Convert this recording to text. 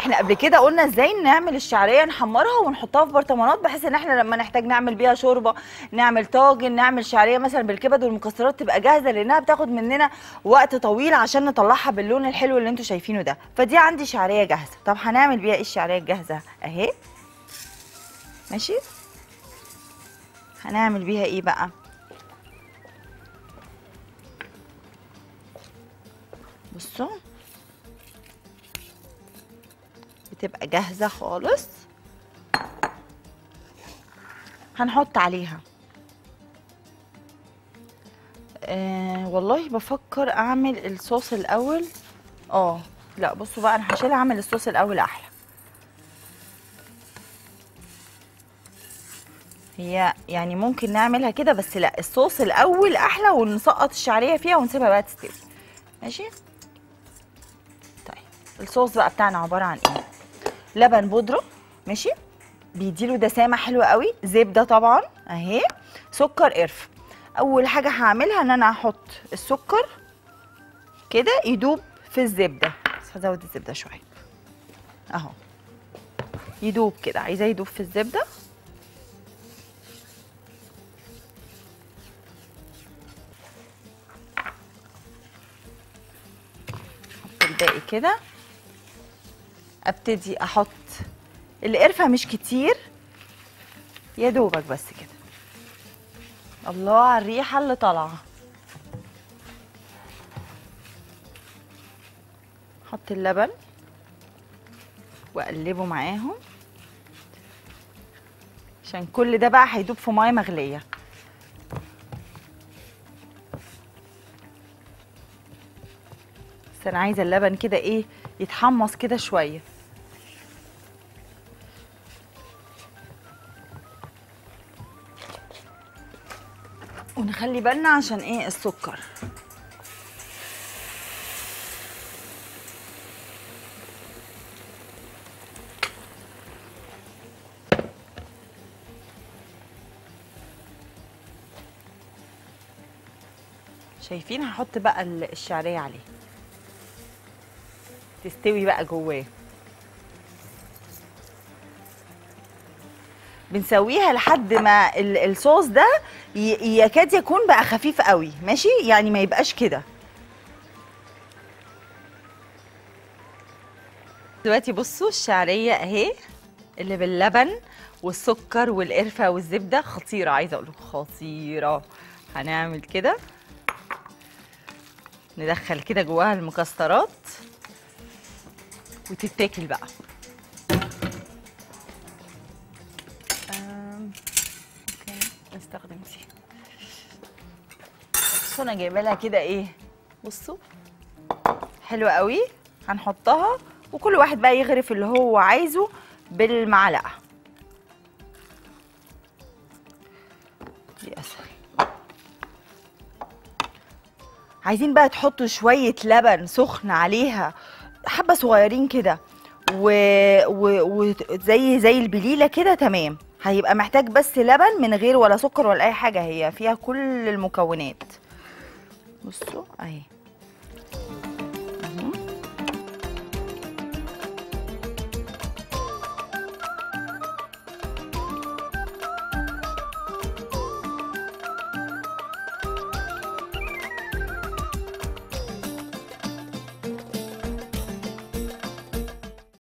احنا قبل كده قلنا ازاي نعمل الشعريه نحمرها ونحطها في برطمانات بحيث ان احنا لما نحتاج نعمل بيها شوربه نعمل طاجن نعمل شعريه مثلا بالكبد والمكسرات تبقى جاهزه لانها بتاخد مننا وقت طويل عشان نطلعها باللون الحلو اللي انتوا شايفينه ده فدي عندي شعريه جاهزه طب هنعمل بيها ايه الشعريه الجاهزه اهي ماشي هنعمل بيها ايه بقى بصوا بتبقى جاهزة خالص هنحط عليها آه والله بفكر اعمل الصوص الاول اه لا بصوا بقى انا هشيلها اعمل الصوص الاول احلى هي يعني ممكن نعملها كده بس لا الصوص الاول احلى ونسقط الشعريه فيها ونسيبها بقى تستوي ماشي طيب الصوص بقى بتاعنا عباره عن ايه لبن بودره ماشي بيديله دسامه حلوه قوي زبده طبعا اهي سكر قرفه اول حاجه هعملها ان انا هحط السكر كده يدوب في الزبده بس هزود الزبده شويه اهو يدوب كده عايزاه يدوب في الزبده احط الباقي كده ابتدي احط القرفه مش كتير يا دوبك بس كده الله على الريحه اللي طالعه احط اللبن واقلبه معاهم عشان كل ده بقى هيدوب في ميه مغليه بس انا عايزه اللبن كده ايه يتحمص كده شويه ونخلي بالنا عشان ايه السكر شايفين هحط بقى ال- الشعريه عليه تستوي بقى جواه بنسويها لحد ما ال- الصوص ده ي- يكاد يكون بقى خفيف قوي ماشي يعني ما يبقاش كده دلوقتي بصوا الشعريه اهي اللي باللبن والسكر والقرفه والزبده خطيره عايزه اقول لكم خطيره هنعمل كده ندخل كده جواها المكسرات وتتاكل بقى أم، اوكي نستخدم دي بصوا انا جايبه لها كده ايه بصوا حلوه قوي هنحطها وكل واحد بقى يغرف اللي هو عايزه بالمعلقه دي اسهل عايزين بقى تحطوا شويه لبن سخن عليها حبه صغيرين كده وزي و... وزي زي البليله كده تمام هيبقى محتاج بس لبن من غير ولا سكر ولا اي حاجه هي فيها كل المكونات بصوا اهي